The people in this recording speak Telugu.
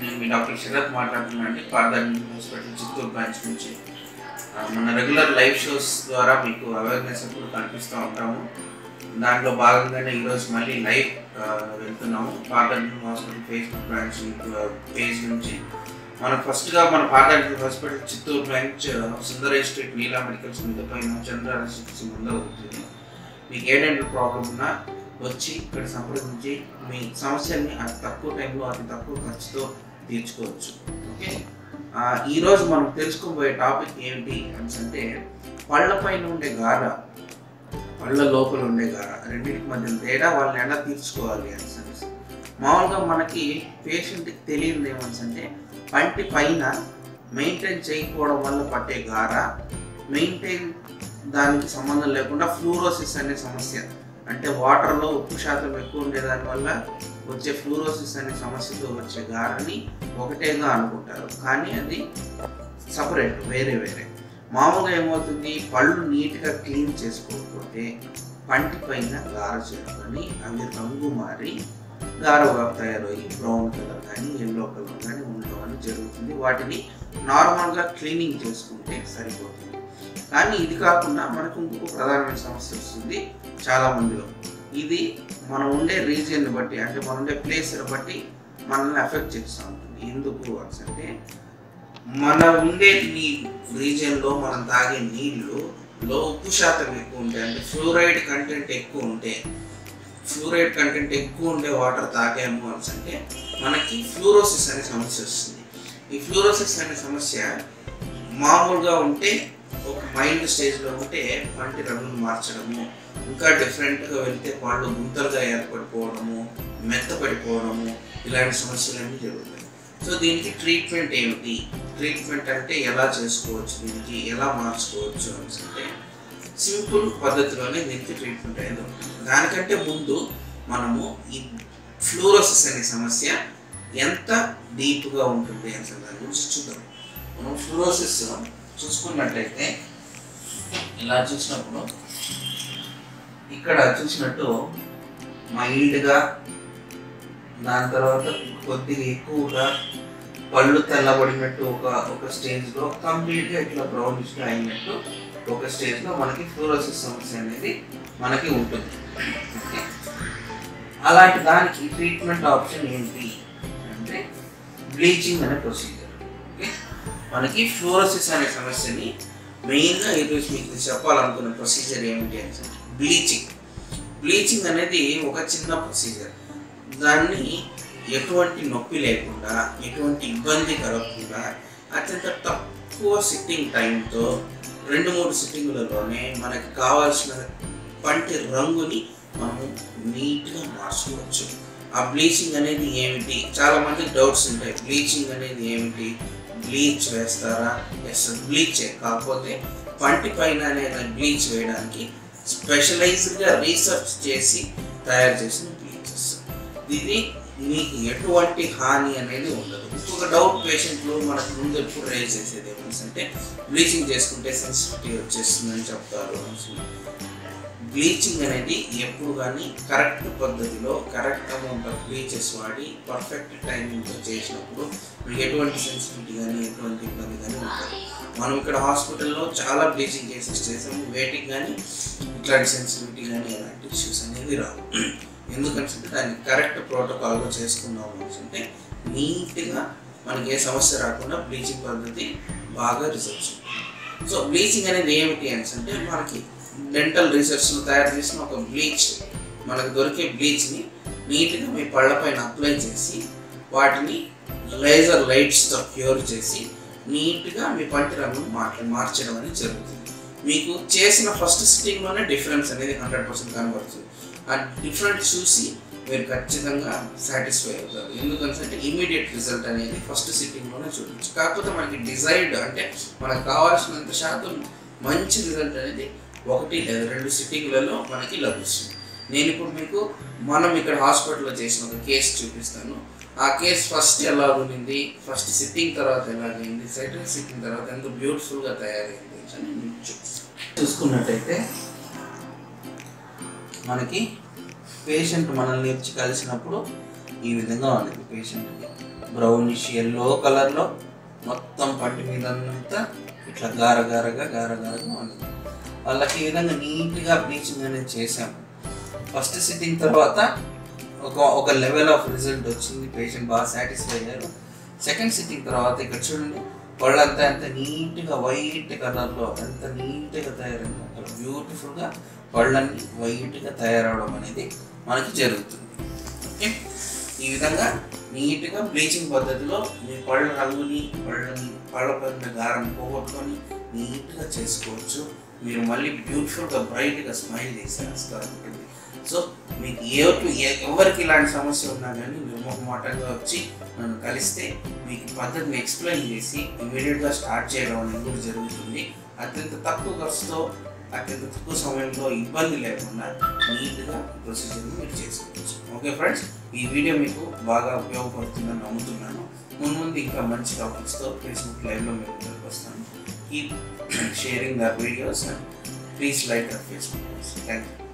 నేను మీ డాక్టర్ శరత్ మాట్లాడుతున్నానండి పార్దార్ హాస్పిటల్ చిత్తూరు బ్రాంచ్ నుంచి ఆ, మన రెగ్యులర్ లైవ్ షోస్ ద్వారా మీకు అవేర్నెస్ ఎప్పుడు కనిపిస్తూ ఉంటాము దాంట్లో భాగంగానే ఈరోజు మళ్ళీ లైవ్ ఆ, వెళ్తున్నాము Pardar hospital Facebook branch page నుంచి మనం ఫస్ట్గా మన Pardar hospital Chittoor branch Sundaresh street వీలా మెడికల్స్ మీద పైన చంద్ర రెసిడెన్సీ ముందు ఉంటుంది మీకు ఏదైనా ప్రాబ్లం ఉన్నా వచ్చి ఇక్కడ సంప్రదించి మీ సమస్యల్ని అతి తక్కువ టైంలో అతి తక్కువ ఖర్చుతో తీర్చుకోవచ్చు ఓకే ఆ, ఈరోజు మనం తెలుసుకోబోయే టాపిక్ ఏంటి అని అంటే పళ్ళ పైన ఉండే గార పళ్ళ లోపల ఉండే గార రెండింటి మధ్య తేడా వాళ్ళని ఎలా తీర్చుకోవాలి అని అనేసి మామూలుగా మనకి పేషెంట్కి తెలియదు ఏమని అంటే పంటి పైన మెయింటైన్ చేయకపోవడం వల్ల పట్టే గార మెయింటైన్ దానికి సంబంధం లేకుండా ఫ్లూరోసిస్ అనే సమస్య అంటే వాటర్లో ఉప్పు శాతం ఎక్కువ ఉండేదాని వల్ల వచ్చే ఫ్లూరోసిస్ అనే సమస్యతో వచ్చే గారని ఒకటేగా అనుకుంటారు కానీ అది సపరేట్ వేరే వేరే మామూలుగా ఏమవుతుంది పళ్ళు నీట్గా క్లీన్ చేసుకోకపోతే పంటి పైన గార చేసుకొని అవి రంగు మారి గారగా తయారయ్యి బ్రౌన్ కలర్ కానీ ఎల్లో కలర్ కానీ ఉండడం అని జరుగుతుంది వాటిని నార్మల్గా క్లీనింగ్ చేసుకుంటే సరిపోతుంది కానీ ఇది కాకుండా మనకు ఇంకొక ప్రధానమైన సమస్య వస్తుంది చాలా మందిలో ఇది మనం ఉండే రీజియన్ని బట్టి అంటే మనం ఉండే ప్లేస్ని బట్టి మనల్ని ఎఫెక్ట్ చేస్తూ ఉంటుంది ఎందుకు అని అంటే మన ఉండే నీ రీజియన్లో మనం తాగే నీళ్ళు లో ఉప్పు శాతం ఎక్కువ ఉంటాయి అంటే ఫ్లోరైడ్ కంటెంట్ ఎక్కువ ఉంటే ఫ్లూరైడ్ కంటెంట్ ఎక్కువ ఉండే వాటర్ తాగాము అని అంటే మనకి ఫ్లూరోసిస్ అనే సమస్య వస్తుంది ఈ ఫ్లూరోసిస్ అనే సమస్య మామూలుగా ఉంటే ఒక మైల్డ్ స్టేజ్లో ఉంటే పంటి రంగును మార్చడము ఇంకా డిఫరెంట్గా వెళ్తే పళ్ళు గుంతలుగా ఏర్పడిపోవడము మెత్తపడిపోవడము ఇలాంటి సమస్యలన్నీ జరుగుతాయి సో దీనికి ట్రీట్మెంట్ ఏమిటి ట్రీట్మెంట్ అంటే ఎలా చేసుకోవచ్చు దీనికి ఎలా మార్చుకోవచ్చు అని అంటే సింపుల్ పద్ధతిలోనే దీనికి ట్రీట్మెంట్ అనేది ఉంటుంది దానికంటే ముందు మనము ఈ ఫ్లూరోసిస్ అనే సమస్య ఎంత డీప్గా ఉంటుంది అనే దాని గురించి చూద్దాం మనం ఫ్లూరోసిస్ చూసుకున్నట్లయితే ఇలా చూసినప్పుడు ఇక్కడ చూసినట్టు మైల్డ్గా దాని తర్వాత కొద్దిగా ఎక్కువగా పళ్ళు తెల్లబడినట్టు ఒక ఒక స్టేజ్లో కంప్లీట్గా ఇట్లా బ్రౌనిష్గా అయినట్టు ఒక స్టేజ్లో మనకి ఫ్లూరోసిస్ సమస్య అనేది మనకి ఉంటుంది ఓకే అలాంటి దానికి ట్రీట్మెంట్ ఆప్షన్ ఏంటి అంటే బ్లీచింగ్ అనే ప్రొసీజర్ ఓకే మనకి ఫ్లోరోసిస్ అనే సమస్యని మెయిన్గా ఈరోజు మీకు చెప్పాలనుకున్న ప్రొసీజర్ ఏమిటి అంటే బ్లీచింగ్ బ్లీచింగ్ అనేది ఒక చిన్న ప్రొసీజర్ దాన్ని ఎటువంటి నొప్పి లేకుండా ఎటువంటి ఇబ్బంది కలగకుండా అత్యంత తక్కువ సిట్టింగ్ టైంతో రెండు మూడు సిట్టింగులలోనే మనకి కావాల్సిన పంటి రంగుని మనము నీట్గా మార్చుకోవచ్చు ఆ బ్లీచింగ్ అనేది ఏమిటి చాలా మందికి డౌట్స్ ఉంటాయి బ్లీచింగ్ అనేది ఏమిటి బ్లీచ్ వేస్తారా ఎస్ బ్లీచే కాకపోతే పంటి పైన అనేది బ్లీచ్ వేయడానికి స్పెషలైజ్డ్గా రీసెర్చ్ చేసి తయారు చేసిన బ్లీచెస్ ఇది మీకు ఎటువంటి హాని అనేది ఉండదు ఇంకొక డౌట్ పేషెంట్లు మనకు ముందు ఎప్పుడు రేజ్ చేసేది ఏమని అంటే బ్లీచింగ్ చేసుకుంటే సెన్సిటివిటీ వచ్చేస్తుందని చెప్తారు బ్లీచింగ్ అనేది ఎప్పుడు కానీ కరెక్ట్ పద్ధతిలో కరెక్ట్ అమౌంట్ ఆఫ్ బ్లీచెస్ వాడి పర్ఫెక్ట్ టైమింగ్తో చేసినప్పుడు మీకు ఎటువంటి సెన్సిటివిటీ కానీ ఎటువంటి ఇబ్బంది కానీ ఉంటుంది మనం ఇక్కడ హాస్పిటల్లో చాలా బ్లీచింగ్ కేసెస్ చేసాము వేటికి కానీ ఇట్లాంటి సెన్సిటివిటీ కానీ ఎలాంటి ఇష్యూస్ అనేవి రావు ఎందుకంటే దాన్ని కరెక్ట్ ప్రోటోకాల్గా చేసుకున్నాము అంటే నీట్గా మనకి ఏ సమస్య రాకుండా బ్లీచింగ్ పద్ధతి బాగా రిసర్చ్ సో బ్లీచింగ్ అనేది ఏమిటి అని అంటే మనకి డెంటల్ రీసెర్చ్లో తయారు చేసిన ఒక బ్లీచ్ మనకు దొరికే బ్లీచ్ని నీట్గా మీ పళ్ళ పైన అప్లై చేసి వాటిని లేజర్ లైట్స్తో క్యూర్ చేసి నీట్గా మీ పంటి రంగును మార్చ మార్చడం అనేది జరుగుతుంది మీకు చేసిన ఫస్ట్ సిట్టింగ్లోనే డిఫరెన్స్ అనేది హండ్రెడ్ పర్సెంట్ కనబడుతుంది ఆ డిఫరెన్స్ చూసి మీరు ఖచ్చితంగా సాటిస్ఫై అవుతారు ఎందుకంటే ఇమీడియట్ రిజల్ట్ అనేది ఫస్ట్ సిట్టింగ్లోనే చూడొచ్చు కాకపోతే మనకి డిజైర్డ్ అంటే మనకు కావాల్సినంత శాతం మంచి రిజల్ట్ అనేది ఒకటి లేదా రెండు సిట్టింగ్లలో మనకి లభిస్తుంది నేను ఇప్పుడు మీకు మనం ఇక్కడ హాస్పిటల్లో చేసిన ఒక కేసు చూపిస్తాను ఆ కేసు ఫస్ట్ ఎలా ఉండింది ఫస్ట్ సిట్టింగ్ తర్వాత ఎలాగైంది సెకండ్ సిట్టింగ్ తర్వాత ఎంత బ్యూటిఫుల్గా తయారైంది అని మీకు చూపిస్తాను చూసుకున్నట్టయితే మనకి పేషెంట్ మనల్ని వచ్చి కలిసినప్పుడు ఈ విధంగా ఉంది పేషెంట్కి బ్రౌనిష్ ఎల్లో కలర్లో మొత్తం పంటి మీద అంతా ఇట్లా గార గారగా గార గారగా ఉంది వాళ్ళకి ఈ విధంగా నీట్గా బ్లీచింగ్ అనేది చేసాము ఫస్ట్ సిట్టింగ్ తర్వాత ఒక ఒక లెవెల్ ఆఫ్ రిజల్ట్ వచ్చింది పేషెంట్ బాగా సాటిస్ఫై అయ్యారు సెకండ్ సిట్టింగ్ తర్వాత ఇక్కడ చూడండి పళ్ళంతా ఎంత నీట్గా వైట్ కలర్లో ఎంత నీట్గా తయారైంది అక్కడ బ్యూటిఫుల్గా పళ్ళన్నీ వైట్గా తయారవడం అనేది మనకి జరుగుతుంది ఓకే ఈ విధంగా నీట్గా బ్లీచింగ్ పద్ధతిలో మీ పళ్ళ రంగుని పళ్ళని పళ్ళ పైన గారం పోగొట్టుకొని నీట్గా చేసుకోవచ్చు మీరు మళ్ళీ బ్యూటిఫుల్గా బ్రైట్గా స్మైల్ చేసేస్తారు ఉంటుంది సో మీకు ఏ ఏ- ఎవరికి ఇలాంటి సమస్య ఉన్నా కానీ మీరు మొహమాటంగా వచ్చి నన్ను కలిస్తే మీకు పద్ధతిని ఎక్స్ప్లెయిన్ చేసి ఇమీడియట్గా స్టార్ట్ చేయడం అనేది కూడా జరుగుతుంది అత్యంత తక్కువ ఖర్చుతో అత్యంత తక్కువ సమయంలో ఇబ్బంది లేకుండా నీట్గా ప్రొసీజర్ని మీరు చేసుకోవచ్చు ఓకే ఫ్రెండ్స్ ఈ వీడియో మీకు బాగా ఉపయోగపడుతుందని నమ్ముతున్నాను ముందు ముందు ఇంకా మంచి టాపిక్స్తో ఫేస్బుక్ లైవ్లో మేము ముందుకు వస్తాను keep sharing the videos and please like the Facebook thank you